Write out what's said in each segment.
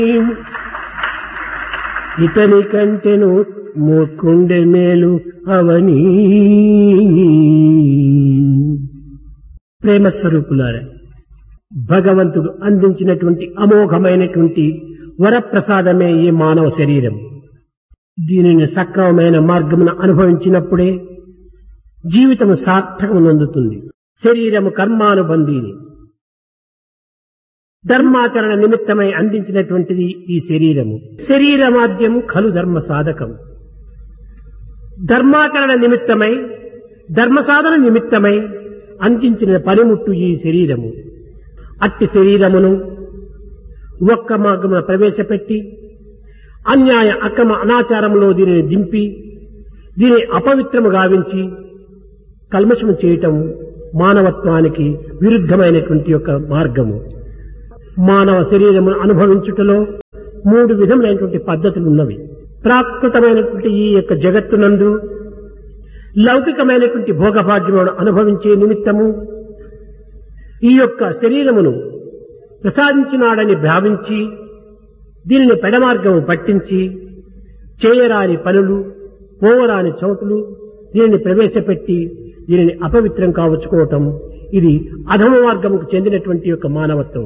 ఇతని కంటెను మూర్ఖుండె మేలు అవని ప్రేమ స్వరూపులారా భగవంతుడు అందించినటువంటి అమోఘమైనటువంటి వరప్రసాదమే ఈ మానవ శరీరం దీనిని సక్రమమైన మార్గమును అనుభవించినప్పుడే జీవితము సార్థకమునందుతుంది శరీరము కర్మానుబంధీని ధర్మాచరణ నిమిత్తమై అందించినటువంటిది ఈ శరీరము శరీరమాద్యం ఖలు ధర్మ సాధకం ధర్మాచరణ నిమిత్తమై ధర్మ సాధన నిమిత్తమై అందించిన పనిముట్టు ఈ శరీరము అట్టి శరీరమును ఒక్క మార్గమున ప్రవేశపెట్టి అన్యాయ అక్రమ అనాచారంలో దీనిని దింపి దీని అపవిత్రము గావించి కల్మషము చేయటం మానవత్వానికి విరుద్ధమైనటువంటి యొక్క మార్గము మానవ శరీరమును అనుభవించుటలో మూడు విధములైనటువంటి పద్ధతులు ఉన్నవి ప్రాకృతమైనటువంటి ఈ యొక్క జగత్తునందు లౌకికమైనటువంటి భోగభాగ్యములను అనుభవించే నిమిత్తము ఈ యొక్క శరీరమును ప్రసాదించినాడని భావించి దీనిని పెడమార్గము పట్టించి చేయరాని పనులు పోవరాని చోటులు దీనిని ప్రవేశపెట్టి దీనిని అపవిత్రం కావచ్చుకోవటం ఇది అధమ మార్గముకు చెందినటువంటి యొక్క మానవత్వం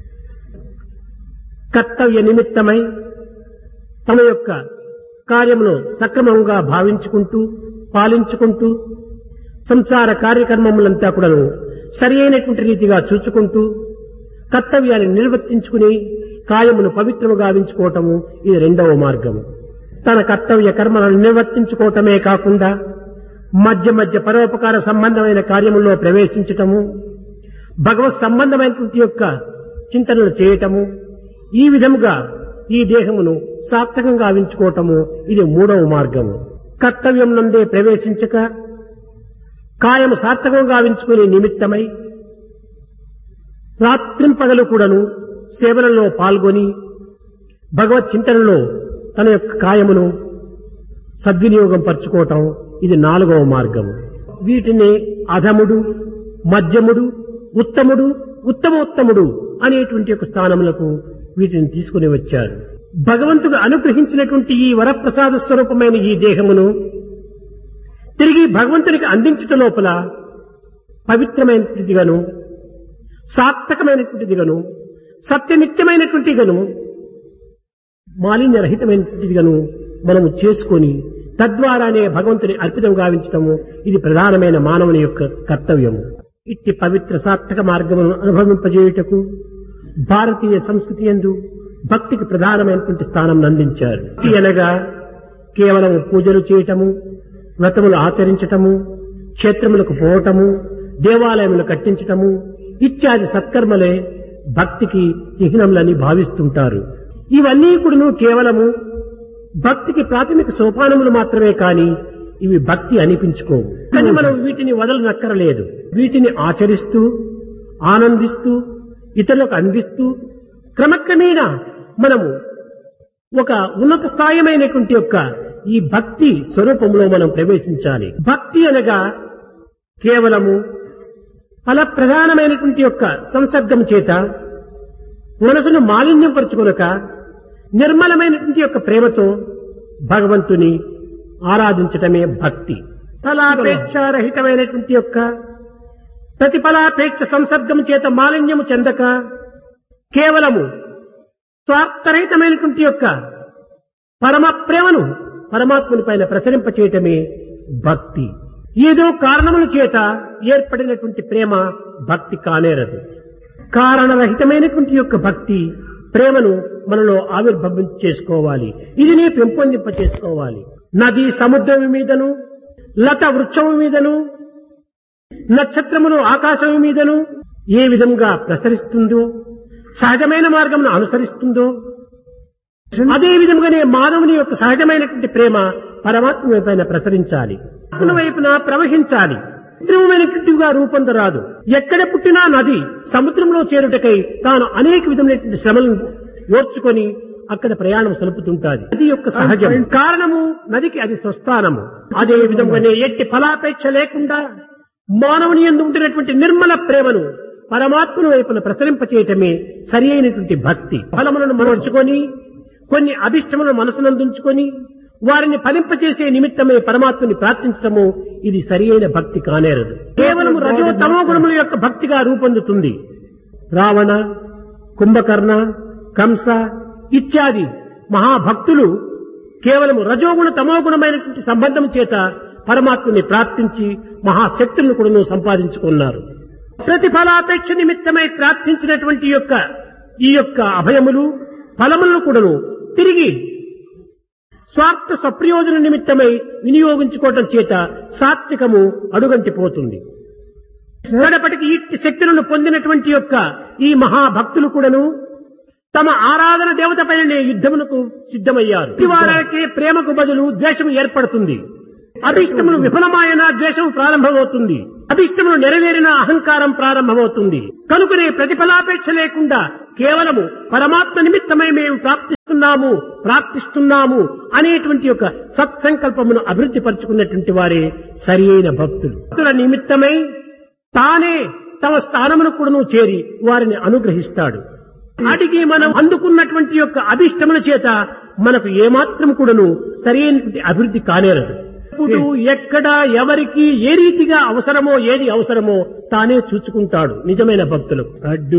కర్తవ్య నిమిత్తమై తమ యొక్క కార్యమును సక్రమంగా భావించుకుంటూ పాలించుకుంటూ సంసార కార్యక్రమములంతా కూడాను సరి అయినటువంటి రీతిగా చూచుకుంటూ కర్తవ్యాన్ని నిర్వర్తించుకుని కాయమును పవిత్రము గావించుకోవటము ఇది రెండవ మార్గము తన కర్తవ్య కర్మలను నిర్వర్తించుకోవటమే కాకుండా మధ్య మధ్య పరోపకార సంబంధమైన కార్యముల్లో ప్రవేశించటము భగవత్ సంబంధమైనటువంటి యొక్క చింతనలు చేయటము ఈ విధముగా ఈ దేహమును సార్థకంగా గావించుకోవటము ఇది మూడవ మార్గము కర్తవ్యం నందే ప్రవేశించక కాయము సార్థకంగా గావించుకునే నిమిత్తమై రాత్రింపగలు కూడాను సేవలలో పాల్గొని భగవత్ చింతనలో తన యొక్క కాయమును సద్వినియోగం పరుచుకోవటం ఇది నాలుగవ మార్గము వీటిని అధముడు మధ్యముడు ఉత్తముడు ఉత్తమోత్తముడు అనేటువంటి యొక్క స్థానములకు వీటిని తీసుకుని వచ్చారు భగవంతుడు అనుగ్రహించినటువంటి ఈ వరప్రసాద స్వరూపమైన ఈ దేహమును తిరిగి భగవంతునికి అందించుట లోపల పవిత్రమైనటువంటిదిగాను సార్థకమైనటువంటిదిగాను సత్యనిత్యమైనటువంటిదిగాను మాలిన్యరహితమైనటువంటిదిగాను మనము చేసుకొని తద్వారానే భగవంతుని అర్పితం గావించటము ఇది ప్రధానమైన మానవుని యొక్క కర్తవ్యము ఇట్టి పవిత్ర సార్థక మార్గమును అనుభవింపజేయుటకు భారతీయ సంస్కృతి ఎందు భక్తికి ప్రధానమైనటువంటి స్థానం అందించారు భక్తి అనగా కేవలం పూజలు చేయటము వ్రతములు ఆచరించటము క్షేత్రములకు పోవటము దేవాలయములు కట్టించటము ఇత్యాది సత్కర్మలే భక్తికి చిహ్నములని భావిస్తుంటారు ఇవన్నీ కూడాను కేవలము భక్తికి ప్రాథమిక సోపానములు మాత్రమే కాని ఇవి భక్తి అనిపించుకోవు కానీ మనం వీటిని వదలనక్కరలేదు వీటిని ఆచరిస్తూ ఆనందిస్తూ ఇతరులకు అందిస్తూ క్రమక్రమేణా మనము ఒక ఉన్నత స్థాయిమైనటువంటి యొక్క ఈ భక్తి స్వరూపంలో మనం ప్రవేశించాలి భక్తి అనగా కేవలము ఫల ప్రధానమైనటువంటి యొక్క సంసర్గం చేత మనసును మాలిన్యం పరుచుకొనక నిర్మలమైనటువంటి యొక్క ప్రేమతో భగవంతుని ఆరాధించటమే భక్తి ఫలాపేక్షారహితమైనటువంటి యొక్క ప్రతిఫలాపేక్ష సంసర్గం చేత మాలిన్యము చెందక కేవలము స్వార్థరహితమైనటువంటి యొక్క పరమ ప్రేమను పరమాత్ముని పైన ప్రసరింపచేయటమే భక్తి ఏదో కారణముల చేత ఏర్పడినటువంటి ప్రేమ భక్తి కానేరదు కారణరహితమైనటువంటి యొక్క భక్తి ప్రేమను మనలో ఆవిర్భవం చేసుకోవాలి ఇది నీ పెంపొందింప చేసుకోవాలి నది సముద్రం మీదను లత వృక్షము మీదను నక్షత్రములు ఆకాశం మీదను ఏ విధంగా ప్రసరిస్తుందో సహజమైన మార్గమును అనుసరిస్తుందో అదే విధంగానే మానవుని యొక్క సహజమైనటువంటి ప్రేమ పరమాత్మ పైన ప్రసరించాలి అతని వైపున ప్రవహించాలి కృత్రిమమైనటువంటిగా రూపొందరాదు ఎక్కడ పుట్టినా నది సముద్రంలో చేరుటకై తాను అనేక విధమైనటువంటి శ్రమలను ఓర్చుకొని అక్కడ ప్రయాణం సలుపుతుంటాది నది యొక్క సహజం కారణము నదికి అది స్వస్థానము అదే విధంగానే ఎట్టి ఫలాపేక్ష లేకుండా మానవుని ఎందు ఉంటున్నటువంటి నిర్మల ప్రేమను పరమాత్మను వైపున ప్రసరింపచేయటమే సరి అయినటువంటి భక్తి ఫలములను మనర్చుకొని కొన్ని అభిష్టములను మనసునందుంచుకొని వారిని ఫలింపచేసే నిమిత్తమే పరమాత్మని ప్రార్థించటము ఇది సరి అయిన భక్తి కానేరదు కేవలం రజో తమో గుణముల యొక్క భక్తిగా రూపొందుతుంది రావణ కుంభకర్ణ కంస ఇత్యాది మహాభక్తులు కేవలం రజోగుణ తమోగుణమైనటువంటి సంబంధం చేత పరమాత్మని ప్రార్థించి మహాశక్తులను కూడా సంపాదించుకున్నారు ప్రతిఫలాపేక్ష నిమిత్తమై ప్రార్థించినటువంటి యొక్క ఈ యొక్క అభయములు ఫలములను కూడాను తిరిగి స్వార్థ స్వప్రయోజన నిమిత్తమై వినియోగించుకోవటం చేత సాత్వికము అడుగంటిపోతుంది కడపటికి ఈ శక్తులను పొందినటువంటి యొక్క ఈ మహాభక్తులు కూడాను తమ ఆరాధన దేవత పైననే యుద్ధమునకు సిద్ధమయ్యారు వారికి ప్రేమకు బదులు ద్వేషం ఏర్పడుతుంది అభిష్టములు విఫలమైన ద్వేషం ప్రారంభమవుతుంది అభిష్టములు నెరవేరిన అహంకారం ప్రారంభమవుతుంది కనుకనే ప్రతిఫలాపేక్ష లేకుండా కేవలము పరమాత్మ నిమిత్తమై మేము ప్రాప్తిస్తున్నాము ప్రాప్తిస్తున్నాము అనేటువంటి యొక్క సత్సంకల్పమును అభివృద్ధి పరుచుకున్నటువంటి వారే సరి అయిన భక్తులు భక్తుల నిమిత్తమై తానే తమ స్థానమును కూడాను చేరి వారిని అనుగ్రహిస్తాడు వాటికి మనం అందుకున్నటువంటి యొక్క అభిష్టముల చేత మనకు ఏమాత్రం కూడాను సరైనటువంటి అభివృద్ధి కానేరదు ఇప్పుడు ఎక్కడ ఎవరికి ఏ రీతిగా అవసరమో ఏది అవసరమో తానే చూచుకుంటాడు నిజమైన భక్తులకు అడ్డు